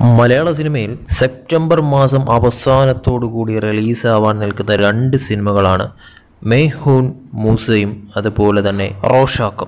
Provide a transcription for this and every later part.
മലയാള സിനിമയിൽ സെപ്റ്റംബർ മാസം അവസാനത്തോടു കൂടി റിലീസാവാൻ നിൽക്കുന്ന രണ്ട് സിനിമകളാണ് മെയ്ഹൂൻ മൂസയും അതുപോലെ തന്നെ റോഷാക്കും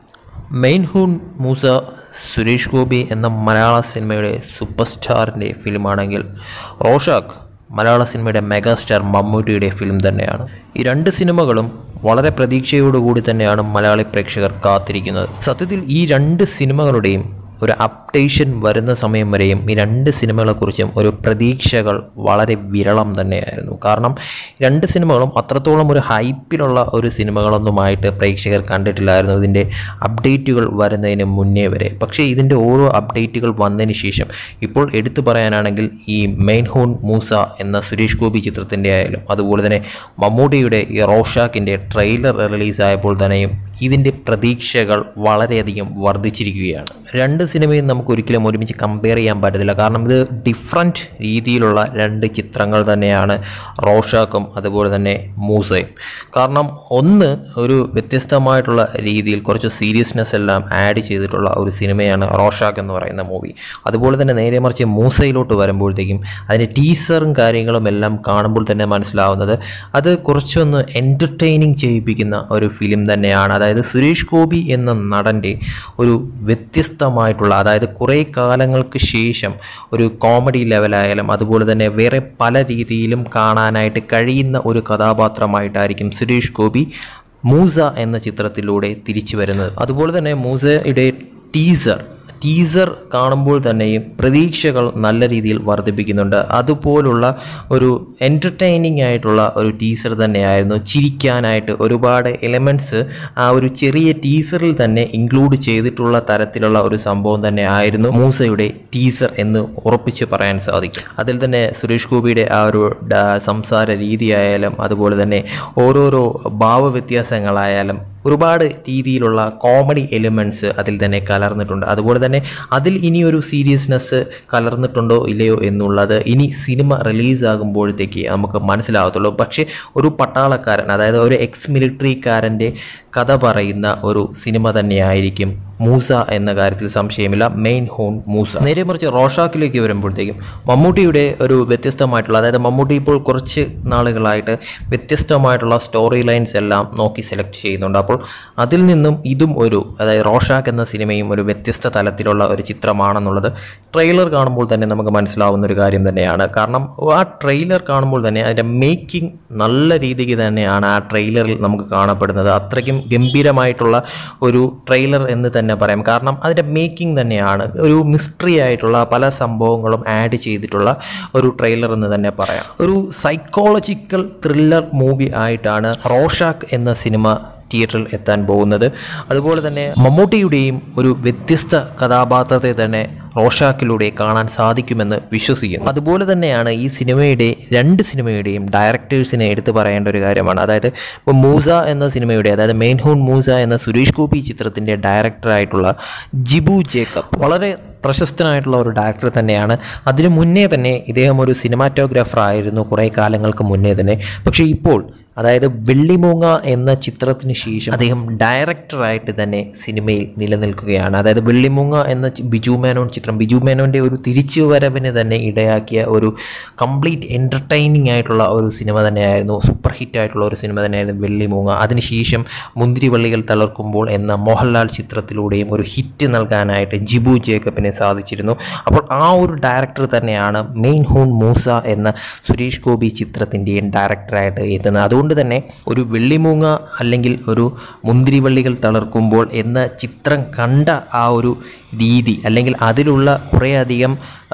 മെയിൻഹൂൺ മൂസ സുരേഷ് ഗോപി എന്ന മലയാള സിനിമയുടെ സൂപ്പർ സ്റ്റാറിൻ്റെ ഫിലിമാണെങ്കിൽ റോഷാക്ക് മലയാള സിനിമയുടെ മെഗാസ്റ്റാർ മമ്മൂട്ടിയുടെ ഫിലിം തന്നെയാണ് ഈ രണ്ട് സിനിമകളും വളരെ പ്രതീക്ഷയോടുകൂടി തന്നെയാണ് മലയാളി പ്രേക്ഷകർ കാത്തിരിക്കുന്നത് സത്യത്തിൽ ഈ രണ്ട് സിനിമകളുടെയും ഒരു അപ്ഡേഷൻ വരുന്ന സമയം വരെയും ഈ രണ്ട് സിനിമകളെക്കുറിച്ചും ഒരു പ്രതീക്ഷകൾ വളരെ വിരളം തന്നെയായിരുന്നു കാരണം രണ്ട് സിനിമകളും അത്രത്തോളം ഒരു ഹൈപ്പിലുള്ള ഒരു സിനിമകളൊന്നുമായിട്ട് പ്രേക്ഷകർ കണ്ടിട്ടില്ലായിരുന്നു ഇതിൻ്റെ അപ്ഡേറ്റുകൾ വരുന്നതിന് മുന്നേ വരെ പക്ഷേ ഇതിൻ്റെ ഓരോ അപ്ഡേറ്റുകൾ വന്നതിന് ശേഷം ഇപ്പോൾ എടുത്തു പറയാനാണെങ്കിൽ ഈ മെയിൻ ഹൂൺ മൂസ എന്ന സുരേഷ് ഗോപി ചിത്രത്തിൻ്റെ ആയാലും അതുപോലെ തന്നെ മമ്മൂട്ടിയുടെ ഈ റോഷാക്കിൻ്റെ ട്രെയിലർ റിലീസായപ്പോൾ തന്നെയും ഇതിൻ്റെ പ്രതീക്ഷകൾ വളരെയധികം വർദ്ധിച്ചിരിക്കുകയാണ് രണ്ട് സിനിമയും നമുക്ക് ഒരിക്കലും ഒരുമിച്ച് കമ്പയർ ചെയ്യാൻ പറ്റത്തില്ല കാരണം ഇത് ഡിഫറൻറ്റ് രീതിയിലുള്ള രണ്ട് ചിത്രങ്ങൾ തന്നെയാണ് റോഷാക്കും അതുപോലെ തന്നെ മൂസയും കാരണം ഒന്ന് ഒരു വ്യത്യസ്തമായിട്ടുള്ള രീതിയിൽ കുറച്ച് സീരിയസ്നെസ് എല്ലാം ആഡ് ചെയ്തിട്ടുള്ള ഒരു സിനിമയാണ് റോഷാക്ക് എന്ന് പറയുന്ന മൂവി അതുപോലെ തന്നെ നേരെ മറിച്ച് മൂസയിലോട്ട് വരുമ്പോഴത്തേക്കും അതിൻ്റെ ടീസറും കാര്യങ്ങളും എല്ലാം കാണുമ്പോൾ തന്നെ മനസ്സിലാവുന്നത് അത് കുറച്ചൊന്ന് എൻ്റർടൈനിങ് ചെയ്യിപ്പിക്കുന്ന ഒരു ഫിലിം തന്നെയാണ് അതായത് സുരേഷ് ഗോപി എന്ന നടൻ്റെ ഒരു വ്യത്യസ്തമായിട്ടുള്ള അതായത് കുറേ കാലങ്ങൾക്ക് ശേഷം ഒരു കോമഡി ലെവലായാലും അതുപോലെ തന്നെ വേറെ പല രീതിയിലും കാണാനായിട്ട് കഴിയുന്ന ഒരു കഥാപാത്രമായിട്ടായിരിക്കും സുരേഷ് ഗോപി മൂസ എന്ന ചിത്രത്തിലൂടെ തിരിച്ചു വരുന്നത് അതുപോലെ തന്നെ മൂസയുടെ ടീസർ ടീസർ കാണുമ്പോൾ തന്നെയും പ്രതീക്ഷകൾ നല്ല രീതിയിൽ വർദ്ധിപ്പിക്കുന്നുണ്ട് അതുപോലുള്ള ഒരു എൻ്റർടൈനിങ് ആയിട്ടുള്ള ഒരു ടീസർ തന്നെയായിരുന്നു ചിരിക്കാനായിട്ട് ഒരുപാട് എലമെൻറ്റ്സ് ആ ഒരു ചെറിയ ടീസറിൽ തന്നെ ഇൻക്ലൂഡ് ചെയ്തിട്ടുള്ള തരത്തിലുള്ള ഒരു സംഭവം തന്നെ ആയിരുന്നു മൂസയുടെ ടീസർ എന്ന് ഉറപ്പിച്ച് പറയാൻ സാധിക്കും അതിൽ തന്നെ സുരേഷ് ഗോപിയുടെ ആ ഒരു ഡ- സംസാര രീതിയായാലും അതുപോലെ തന്നെ ഓരോരോ ഭാവവ്യത്യാസങ്ങളായാലും ഒരുപാട് രീതിയിലുള്ള കോമഡി എലിമെൻറ്റ്സ് അതിൽ തന്നെ കലർന്നിട്ടുണ്ട് അതുപോലെ തന്നെ അതിൽ ഇനിയൊരു സീരിയസ്നെസ് കലർന്നിട്ടുണ്ടോ ഇല്ലയോ എന്നുള്ളത് ഇനി സിനിമ റിലീസാകുമ്പോഴത്തേക്ക് നമുക്ക് മനസ്സിലാകത്തുള്ളൂ പക്ഷേ ഒരു പട്ടാളക്കാരൻ അതായത് ഒരു എക്സ് മിലിറ്ററിക്കാരൻ്റെ കഥ പറയുന്ന ഒരു സിനിമ തന്നെയായിരിക്കും മൂസ എന്ന കാര്യത്തിൽ സംശയമില്ല മെയിൻ ഹോൺ മൂസ നേരെ മറിച്ച് റോഷാക്കിലേക്ക് വരുമ്പോഴത്തേക്കും മമ്മൂട്ടിയുടെ ഒരു വ്യത്യസ്തമായിട്ടുള്ള അതായത് മമ്മൂട്ടി ഇപ്പോൾ കുറച്ച് നാളുകളായിട്ട് വ്യത്യസ്തമായിട്ടുള്ള സ്റ്റോറി ലൈൻസ് എല്ലാം നോക്കി സെലക്ട് ചെയ്യുന്നുണ്ട് അപ്പോൾ അതിൽ നിന്നും ഇതും ഒരു അതായത് റോഷാക്ക് എന്ന സിനിമയും ഒരു വ്യത്യസ്ത തലത്തിലുള്ള ഒരു ചിത്രമാണെന്നുള്ളത് ട്രെയിലർ കാണുമ്പോൾ തന്നെ നമുക്ക് മനസ്സിലാവുന്ന ഒരു കാര്യം തന്നെയാണ് കാരണം ആ ട്രെയിലർ കാണുമ്പോൾ തന്നെ അതിൻ്റെ മേക്കിംഗ് നല്ല രീതിക്ക് തന്നെയാണ് ആ ട്രെയിലറിൽ നമുക്ക് കാണപ്പെടുന്നത് അത്രയ്ക്കും ഗംഭീരമായിട്ടുള്ള ഒരു ട്രെയിലർ എന്ന് തന്നെ പറയാം കാരണം അതിൻ്റെ മേക്കിംഗ് തന്നെയാണ് ഒരു മിസ്റ്ററി ആയിട്ടുള്ള പല സംഭവങ്ങളും ആഡ് ചെയ്തിട്ടുള്ള ഒരു ട്രെയിലർ എന്ന് തന്നെ പറയാം ഒരു സൈക്കോളജിക്കൽ ത്രില്ലർ മൂവി ആയിട്ടാണ് റോഷാക്ക് എന്ന സിനിമ തിയേറ്ററിൽ എത്താൻ പോകുന്നത് അതുപോലെ തന്നെ മമ്മൂട്ടിയുടെയും ഒരു വ്യത്യസ്ത കഥാപാത്രത്തെ തന്നെ റോഷാക്കിലൂടെ കാണാൻ സാധിക്കുമെന്ന് വിശ്വസിക്കുന്നു അതുപോലെ തന്നെയാണ് ഈ സിനിമയുടെ രണ്ട് സിനിമയുടെയും ഡയറക്ടേഴ്സിനെ എടുത്തു പറയേണ്ട ഒരു കാര്യമാണ് അതായത് ഇപ്പോൾ മൂസ എന്ന സിനിമയുടെ അതായത് മെയിൻ ഹൂൺ മൂസ എന്ന സുരേഷ് ഗോപി ചിത്രത്തിൻ്റെ ഡയറക്ടറായിട്ടുള്ള ജിബു ജേക്കബ് വളരെ പ്രശസ്തനായിട്ടുള്ള ഒരു ഡയറക്ടർ തന്നെയാണ് അതിനു മുന്നേ തന്നെ ഇദ്ദേഹം ഒരു സിനിമാറ്റോഗ്രാഫർ ആയിരുന്നു കുറേ കാലങ്ങൾക്ക് മുന്നേ തന്നെ പക്ഷേ ഇപ്പോൾ അതായത് വെള്ളിമൂങ്ങ എന്ന ചിത്രത്തിന് ശേഷം അദ്ദേഹം ഡയറക്ടറായിട്ട് തന്നെ സിനിമയിൽ നിലനിൽക്കുകയാണ് അതായത് വെള്ളിമൂങ്ങ എന്ന ചി- ബിജു മേനോൻ ചിത്രം ബിജു മേനോൻ്റെ ഒരു തിരിച്ചുവരവിന് തന്നെ ഇടയാക്കിയ ഒരു കംപ്ലീറ്റ് എൻ്റർടൈനിങ് ആയിട്ടുള്ള ഒരു സിനിമ തന്നെയായിരുന്നു സൂപ്പർ ഹിറ്റ് ആയിട്ടുള്ള ഒരു സിനിമ തന്നെയായിരുന്നു വെള്ളിമൂങ്ങ അതിനുശേഷം മുന്തിരിവള്ളികൾ തളർക്കുമ്പോൾ എന്ന മോഹൻലാൽ ചിത്രത്തിലൂടെയും ഒരു ഹിറ്റ് നൽകാനായിട്ട് ജിബു ജേക്കബിന് സാധിച്ചിരുന്നു അപ്പോൾ ആ ഒരു ഡയറക്ടർ തന്നെയാണ് മെയിൻ ഹൂൺ മൂസ എന്ന സുരേഷ് ഗോപി ചിത്രത്തിൻ്റെയും ഡയറക്ടറായിട്ട് എത്തുന്നത് അതുകൊണ്ട് തന്നെ ഒരു വെള്ളിമൂങ്ങ അല്ലെങ്കിൽ ഒരു മുന്തിരിവള്ളികൾ തളർക്കുമ്പോൾ എന്ന ചിത്രം കണ്ട ആ ഒരു രീതി അല്ലെങ്കിൽ അതിലുള്ള കുറേയധികം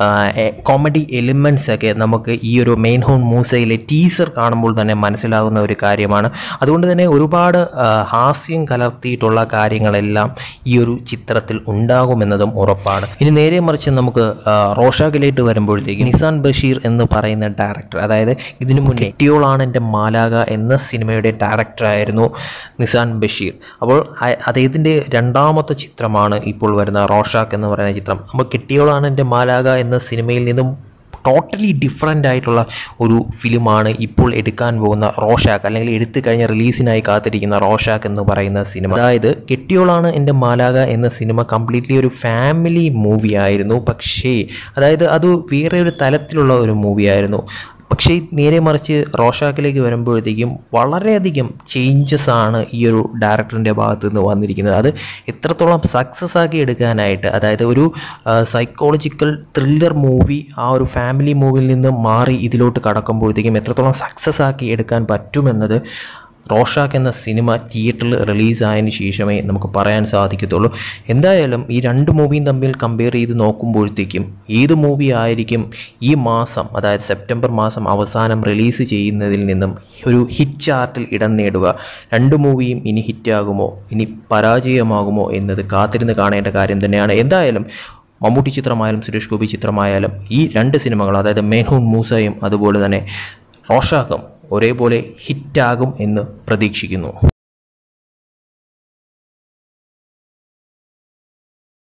കോമഡി എലിമെൻറ്റ്സ് ഒക്കെ നമുക്ക് ഈ ഒരു മെയിൻ ഹോൺ മൂസയിലെ ടീസർ കാണുമ്പോൾ തന്നെ മനസ്സിലാകുന്ന ഒരു കാര്യമാണ് അതുകൊണ്ട് തന്നെ ഒരുപാട് ആ, ഹാസ്യം കലർത്തിയിട്ടുള്ള കാര്യങ്ങളെല്ലാം ഈ ഒരു ചിത്രത്തിൽ ഉണ്ടാകുമെന്നതും ഉറപ്പാണ് ഇനി നേരെ മറിച്ച് നമുക്ക് ആ, റോഷാക്കിലേക്ക് വരുമ്പോഴത്തേക്ക് നിസാൻ ബഷീർ എന്ന് പറയുന്ന ഡയറക്ടർ അതായത് ഇതിനു മുന്നേ കെട്ടിയോളാണ് എൻ്റെ മാലാക എന്ന സിനിമയുടെ ഡയറക്ടറായിരുന്നു നിസാൻ ബഷീർ അപ്പോൾ അ- അദ്ദേഹത്തിൻ്റെ രണ്ടാമത്തെ ചിത്രമാണ് ഇപ്പോൾ വരുന്ന റോഷാക്ക് എന്ന് പറയുന്ന ചിത്രം അപ്പോൾ കെട്ടിയോളാണ് എൻ്റെ മാലാക എന്ന സിനിമയിൽ നിന്നും ടോട്ടലി ഡിഫറെൻ്റ് ആയിട്ടുള്ള ഒരു ഫിലിമാണ് ഇപ്പോൾ എടുക്കാൻ പോകുന്ന റോഷാക്ക് അല്ലെങ്കിൽ എടുത്തു കഴിഞ്ഞ റിലീസിനായി കാത്തിരിക്കുന്ന റോഷാക്ക് എന്ന് പറയുന്ന സിനിമ അതായത് കെട്ടിയോളാണ് എൻ്റെ മാലാക എന്ന സിനിമ കംപ്ലീറ്റ്ലി ഒരു ഫാമിലി മൂവി ആയിരുന്നു പക്ഷേ അതായത് അത് വേറെ ഒരു തലത്തിലുള്ള ഒരു മൂവി ആയിരുന്നു പക്ഷേ നേരെ മറിച്ച് റോഷാക്കിലേക്ക് വരുമ്പോഴത്തേക്കും വളരെയധികം ചേഞ്ചസ് ആണ് ഈ ഒരു ഡയറക്ടറിൻ്റെ ഭാഗത്ത് നിന്ന് വന്നിരിക്കുന്നത് അത് എത്രത്തോളം സക്സസ് ആക്കി എടുക്കാനായിട്ട് അതായത് ഒരു സൈക്കോളജിക്കൽ ത്രില്ലർ മൂവി ആ ഒരു ഫാമിലി മൂവിയിൽ നിന്ന് മാറി ഇതിലോട്ട് കടക്കുമ്പോഴത്തേക്കും എത്രത്തോളം സക്സസ് ആക്കി എടുക്കാൻ പറ്റുമെന്നത് റോഷാക്ക് എന്ന സിനിമ തിയേറ്ററിൽ റിലീസായതിന് ശേഷമേ നമുക്ക് പറയാൻ സാധിക്കത്തുള്ളൂ എന്തായാലും ഈ രണ്ട് മൂവിയും തമ്മിൽ കമ്പയർ ചെയ്ത് നോക്കുമ്പോഴത്തേക്കും ഏത് മൂവി ആയിരിക്കും ഈ മാസം അതായത് സെപ്റ്റംബർ മാസം അവസാനം റിലീസ് ചെയ്യുന്നതിൽ നിന്നും ഒരു ഹിറ്റ് ചാർട്ടിൽ ഇടം നേടുക രണ്ട് മൂവിയും ഇനി ഹിറ്റാകുമോ ഇനി പരാജയമാകുമോ എന്നത് കാത്തിരുന്ന് കാണേണ്ട കാര്യം തന്നെയാണ് എന്തായാലും മമ്മൂട്ടി ചിത്രമായാലും സുരേഷ് ഗോപി ചിത്രമായാലും ഈ രണ്ട് സിനിമകൾ അതായത് മേഹൂൺ മൂസയും അതുപോലെ തന്നെ റോഷാക്കും ഒരേപോലെ ഹിറ്റാകും എന്ന് പ്രതീക്ഷിക്കുന്നു